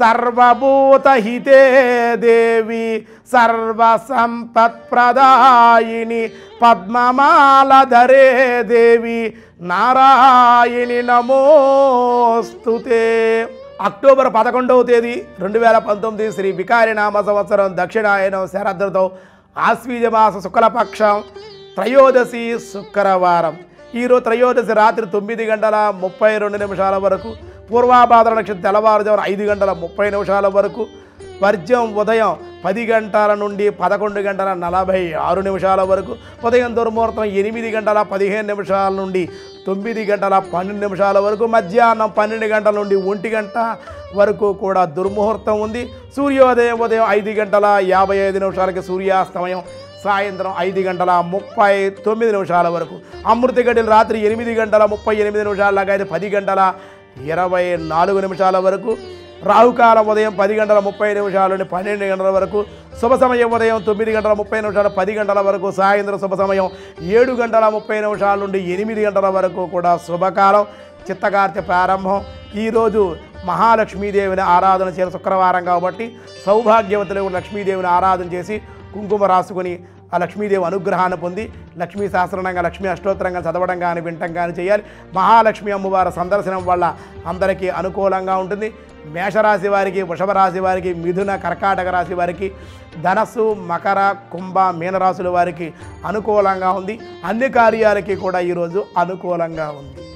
సర్వభూతహితే దేవి సర్వసంపత్ప్రదాయిని పద్మమాలధరే దేవి నారాయణి నమోస్తుతే అక్టోబర్ పదకొండవ తేదీ రెండు వేల పంతొమ్మిది శ్రీ వికారి నామ సంవత్సరం దక్షిణాయనం శరదృతం ఆశ్వీజ మాస శుక్లపక్షం త్రయోదశి శుక్రవారం ఈరోజు త్రయోదశి రాత్రి తొమ్మిది గంటల ముప్పై రెండు నిమిషాల వరకు పూర్వాభాద్ర నక్షత్రం తెల్లవారుజామున ఐదు గంటల ముప్పై నిమిషాల వరకు వర్జం ఉదయం పది గంటల నుండి పదకొండు గంటల నలభై ఆరు నిమిషాల వరకు ఉదయం దుర్ముహూర్తం ఎనిమిది గంటల పదిహేను నిమిషాల నుండి తొమ్మిది గంటల పన్నెండు నిమిషాల వరకు మధ్యాహ్నం పన్నెండు గంటల నుండి ఒంటి గంట వరకు కూడా దుర్ముహూర్తం ఉంది సూర్యోదయం ఉదయం ఐదు గంటల యాభై ఐదు నిమిషాలకి సూర్యాస్తమయం సాయంత్రం ఐదు గంటల ముప్పై తొమ్మిది నిమిషాల వరకు అమృత గడిలు రాత్రి ఎనిమిది గంటల ముప్పై ఎనిమిది నిమిషాల దాకా అయితే పది గంటల ఇరవై నాలుగు నిమిషాల వరకు రాహుకాలం ఉదయం పది గంటల ముప్పై నిమిషాల నుండి పన్నెండు గంటల వరకు శుభ సమయం ఉదయం తొమ్మిది గంటల ముప్పై నిమిషాలు పది గంటల వరకు సాయంత్రం శుభ సమయం ఏడు గంటల ముప్పై నిమిషాల నుండి ఎనిమిది గంటల వరకు కూడా శుభకాలం చిత్తకార్తె ప్రారంభం ఈరోజు మహాలక్ష్మీదేవిని ఆరాధన చేయాలి శుక్రవారం కాబట్టి సౌభాగ్యవతులు లక్ష్మీదేవిని ఆరాధన చేసి కుంకుమ రాసుకొని ఆ లక్ష్మీదేవి అనుగ్రహాన్ని పొంది లక్ష్మీ సహస్రంగా లక్ష్మీ అష్టోత్తరంగా చదవడం కానీ వినటం కానీ చేయాలి మహాలక్ష్మి అమ్మవారి సందర్శనం వల్ల అందరికీ అనుకూలంగా ఉంటుంది మేషరాశి వారికి వృషభ రాశి వారికి మిథున కర్కాటక రాశి వారికి ధనస్సు మకర కుంభ మీనరాశుల వారికి అనుకూలంగా ఉంది అన్ని కార్యాలకి కూడా ఈరోజు అనుకూలంగా ఉంది